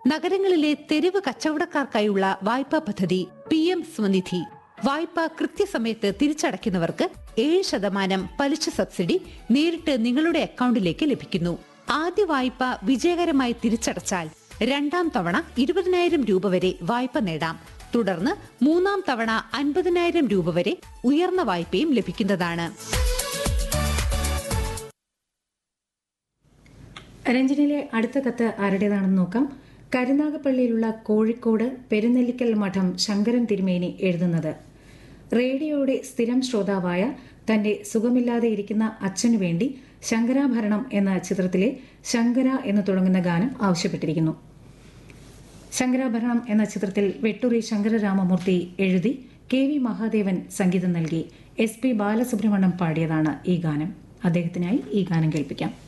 നഗരങ്ങളിലെ തെരുവ് കച്ചവടക്കാർക്കായുള്ള വായ്പാ പദ്ധതി പി എം സ്വനിധി വായ്പ കൃത്യസമയത്ത് തിരിച്ചടയ്ക്കുന്നവർക്ക് ഏഴ് ശതമാനം പലിശ സബ്സിഡി നേരിട്ട് നിങ്ങളുടെ അക്കൗണ്ടിലേക്ക് ലഭിക്കുന്നു ആദ്യ വായ്പ വിജയകരമായി തിരിച്ചടച്ചാൽ രണ്ടാം തവണ ഇരുപതിനായിരം രൂപ വരെ വായ്പ നേടാം തുടർന്ന് മൂന്നാം തവണ അൻപതിനായിരം രൂപ വരെ ഉയർന്ന വായ്പയും ലഭിക്കുന്നതാണ് രഞ്ജനിലെ അടുത്ത കത്ത് ആരുടേതാണെന്ന് നോക്കാം കരുനാഗപ്പള്ളിയിലുള്ള കോഴിക്കോട് പെരുന്നെല്ലിക്കൽ മഠം ശങ്കരൻ തിരുമേനി എഴുതുന്നത് റേഡിയോയുടെ സ്ഥിരം ശ്രോതാവായ തന്റെ സുഖമില്ലാതെ ഇരിക്കുന്ന അച്ഛനു വേണ്ടി ശങ്കരാഭരണം എന്ന ചിത്രത്തിലെ ശങ്കര എന്ന് തുടങ്ങുന്ന ഗാനം ആവശ്യപ്പെട്ടിരിക്കുന്നു ശങ്കരാഭരണം എന്ന ചിത്രത്തിൽ വെട്ടൂരി ശങ്കരരാമമൂർത്തി എഴുതി കെ വി മഹാദേവൻ സംഗീതം നൽകി എസ് പി ബാലസുബ്രഹ്മണ്യം പാടിയതാണ് ഈ ഗാനം അദ്ദേഹത്തിനായി ഈ ഗാനം കേൾപ്പിക്കാം